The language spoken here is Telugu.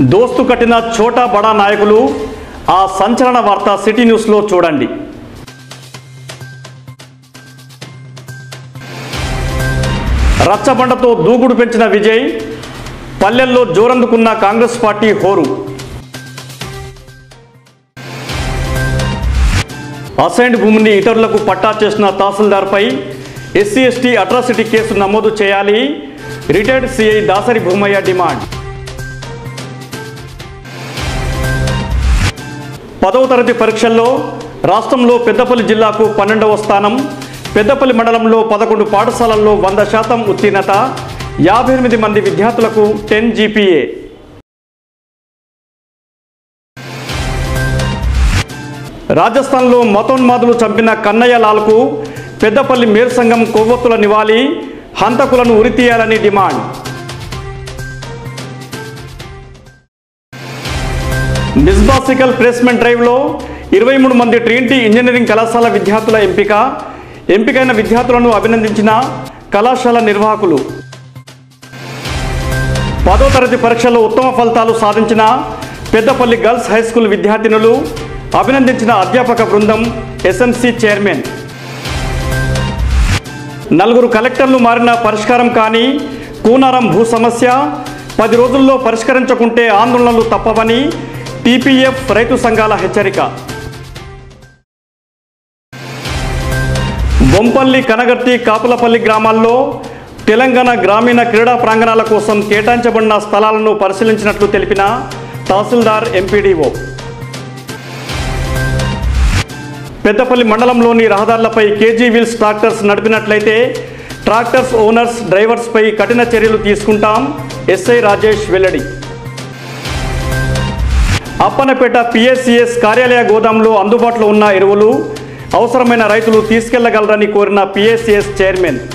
దోస్తు కట్టిన చోటా బడా నాయకులు ఆ సంచలన వార్త సిటీ న్యూస్లో చూడండి రచ్చబండతో దూకుడు పెంచిన విజయ్ పల్లెల్లో జోరందుకున్న కాంగ్రెస్ పార్టీ హోరు అసైన్డ్ భూమిని ఇతరులకు పట్టా చేసిన తహసీల్దార్పై ఎస్సీ ఎస్టీ అట్రాసిటీ కేసు నమోదు చేయాలి retired CI Dasari Bhoomaiah demand పదవ తరగతి పరీక్షల్లో రాష్ట్రంలో పెద్దపల్లి జిల్లాకు పన్నెండవ స్థానం పెద్దపల్లి మండలంలో పదకొండు పాఠశాలల్లో వంద శాతం ఉత్తీర్ణత యాభై ఎనిమిది మంది విద్యార్థులకు టెన్ జీపీఏ రాజస్థాన్లో మతోన్మాదులు చంపిన కన్నయ్య లాల్కు పెద్దపల్లి మేర్ సంఘం కొవ్వొత్తుల నివాళి హంతకులను ఉరితీయాలని డిమాండ్ మిస్బాసికల్ ప్లేస్మెంట్ డ్రైవ్లో ఇరవై మూడు మంది ట్రీంటీ ఇంజనీరింగ్ కళాశాల విద్యార్థుల ఎంపిక ఎంపికైన విద్యార్థులను అభినందించిన కళాశాల నిర్వాహకులు పదో తరగతి పరీక్షల్లో ఉత్తమ ఫలితాలు సాధించిన పెద్దపల్లి గర్ల్స్ హై స్కూల్ విద్యార్థినులు అభినందించిన అధ్యాపక బృందం ఎస్ఎంసి చైర్మన్ నలుగురు కలెక్టర్లు మారిన పరిష్కారం కానీ కూనారం భూ సమస్య పది రోజుల్లో పరిష్కరించకుంటే ఆందోళనలు తప్పవని టీపీఎఫ్ రైతు సంఘాల హెచ్చరిక బొంపల్లి కనగర్తి కాపులపల్లి గ్రామాల్లో తెలంగాణ గ్రామీణ క్రీడా ప్రాంగణాల కోసం కేటాయించబడిన స్థలాలను పరిశీలించినట్లు తెలిపిన తహసీల్దార్ ఎంపీడీఓ పెద్దపల్లి మండలంలోని రహదారులపై కేజీ వీల్స్ ట్రాక్టర్స్ నడిపినట్లయితే ట్రాక్టర్స్ ఓనర్స్ డ్రైవర్స్పై కఠిన చర్యలు తీసుకుంటాం ఎస్ఐ రాజేష్ వెల్లడి అప్పనపేట పిఎస్సిఎస్ కార్యాలయ గోదాంలో అందుబాటులో ఉన్న ఎరువులు అవసరమైన రైతులు తీసుకెళ్లగలరని కోరిన పిఎస్సిఎస్ చైర్మన్